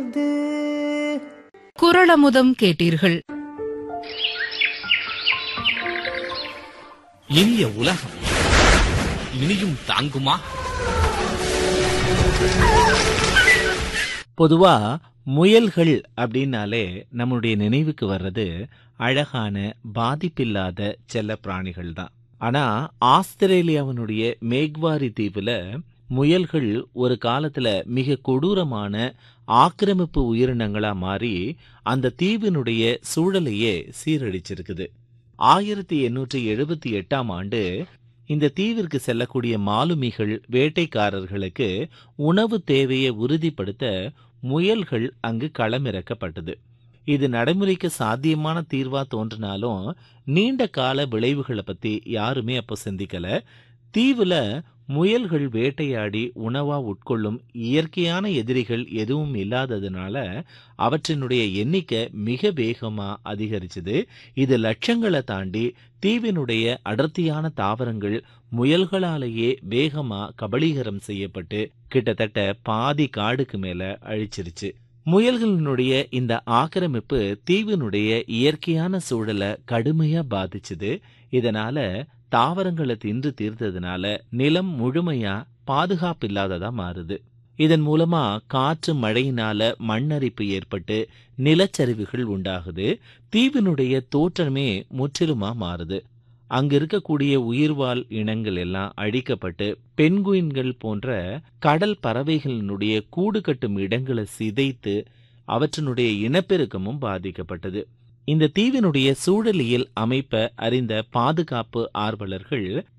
வருது குரளமுதம் கேட்டீர்கள் இனிய உலகம் இனியும் தாங்குமா பொதுவா முயல்கள் அப்படின்னாலே நம்முடைய நினைவுக்கு வர்றது அழகான பாதிப்பில்லாத செல்ல பிராணிகள் தான் ஆனா ஆஸ்திரேலியாவினுடைய மேக்வாரி தீவுல முயல்கள் ஒரு காலத்துல மிக கொடூரமான ஆக்கிரமிப்பு உயிரினங்களா மாறி அந்த தீவினுடைய சூழலையே சீரழிச்சிருக்குது ஆயிரத்தி எண்ணூற்றி எழுபத்தி எட்டாம் ஆண்டு இந்த தீவிற்கு செல்லக்கூடிய மாலுமிகள் வேட்டைக்காரர்களுக்கு உணவு தேவையை உறுதிப்படுத்த முயல்கள் அங்கு களமிறக்கப்பட்டது இது நடைமுறைக்கு சாத்தியமான தீர்வா தோன்றினாலும் நீண்ட கால விளைவுகளை பத்தி யாருமே அப்போ சிந்திக்கல தீவுல முயல்கள் வேட்டையாடி உணவா உட்கொள்ளும் இயற்கையான எதிரிகள் எதுவும் இல்லாததுனால அவற்றினுடைய எண்ணிக்கை மிக வேகமா அதிகரிச்சது இது லட்சங்களை தாண்டி தீவினுடைய அடர்த்தியான தாவரங்கள் முயல்களாலேயே வேகமா கபளீகரம் செய்யப்பட்டு கிட்டத்தட்ட பாதி காடுக்கு மேல அழிச்சிருச்சு முயல்களினுடைய இந்த ஆக்கிரமிப்பு தீவினுடைய இயற்கையான சூழலை கடுமையா பாதிச்சுது இதனால தாவரங்களை தின்று தீர்த்ததுனால நிலம் முழுமையா பாதுகாப்பு இல்லாததா மாறுது இதன் மூலமா காற்று மழையினால மண்ணரிப்பு ஏற்பட்டு நிலச்சரிவுகள் உண்டாகுது தீவினுடைய தோற்றமே முற்றிலுமா மாறுது அங்க இருக்கக்கூடிய உயிர்வாழ் இனங்கள் எல்லாம் அழிக்கப்பட்டு பெண்குயின்கள் போன்ற கடல் பறவைகளினுடைய கூடு கட்டும் இடங்களை சிதைத்து அவற்றினுடைய இனப்பெருக்கமும் பாதிக்கப்பட்டது இந்த தீவினுடைய சூழலியல் அமைப்பை அறிந்த பாதுகாப்பு ஆர்வலர்கள்